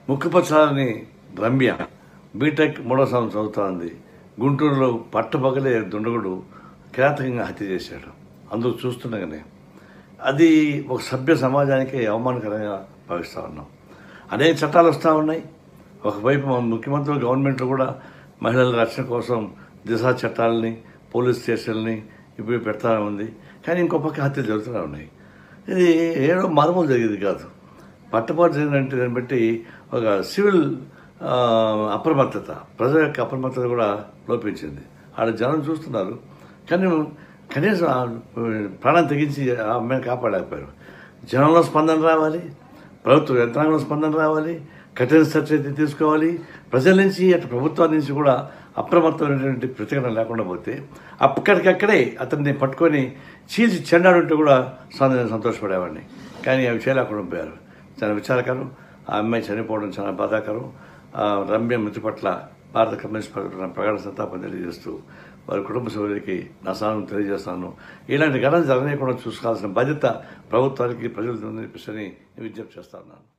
ముక్కుపచ్చాలని Ramya BTech మూడో సంవత్సరం చదువుతోంది గుంటూరులో పట్టపగలే దుండగుడు కిరాతకంగా హత్య చేశాడు అందుకు చూస్తుండగానే అది ఒక సభ్య సమాజానికి అవమానకరంగా భావిస్తూ ఉన్నాం అనేక చట్టాలు వస్తూ ఉన్నాయి ఒకవైపు మన ముఖ్యమంత్రులు గవర్నమెంట్లు కూడా మహిళల రక్షణ కోసం దిశా చట్టాలని పోలీస్ స్టేషన్లని ఇప్పుడు పెడతా ఉంది కానీ ఇంకో పక్క హత్యలు జరుగుతూనే ఉన్నాయి ఇది ఏదో మారుమూలు జరిగేది కాదు పట్టపాటు జరిగినట్టు దాన్ని బట్టి ఒక సివిల్ ఆ, అప్రమత్తత ప్రజల యొక్క అప్రమత్తత కూడా లోపించింది ఆడ జనం చూస్తున్నారు కానీ కనీసం ఆ ప్రాణం తెగించి ఆ అమ్మాయిని కాపాడలేకపోయారు జనంలో స్పందన రావాలి ప్రభుత్వ యంత్రాంగంలో స్పందన రావాలి కఠిన చర్య తీసుకోవాలి ప్రజల నుంచి అటు ప్రభుత్వం నుంచి కూడా అప్రమత్తమైనటువంటి ప్రతికరణ లేకుండా పోతే అక్కడికక్కడే అతన్ని పట్టుకొని చీల్చి చెండాడుంటే కూడా సంత- సంతోషపడేవాడిని కానీ అవి చేయలేకుండా పోయారు చాలా విచారకరం ఆ అమ్మాయి చనిపోవడం చాలా బాధాకరం ఆ రమ్య మృతి పట్ల భారత కమ్యూనిస్ట్ పార్టీ నా ప్రగాఢ సంతాపం తెలియజేస్తూ వారి కుటుంబ సభ్యులకి నా సానం తెలియజేస్తాను ఇలాంటి ఘటన జరగకుండా చూసుకోవాల్సిన బాధ్యత ప్రభుత్వానికి ప్రజలు చెప్పేసి విజ్ఞప్తి చేస్తా ఉన్నాను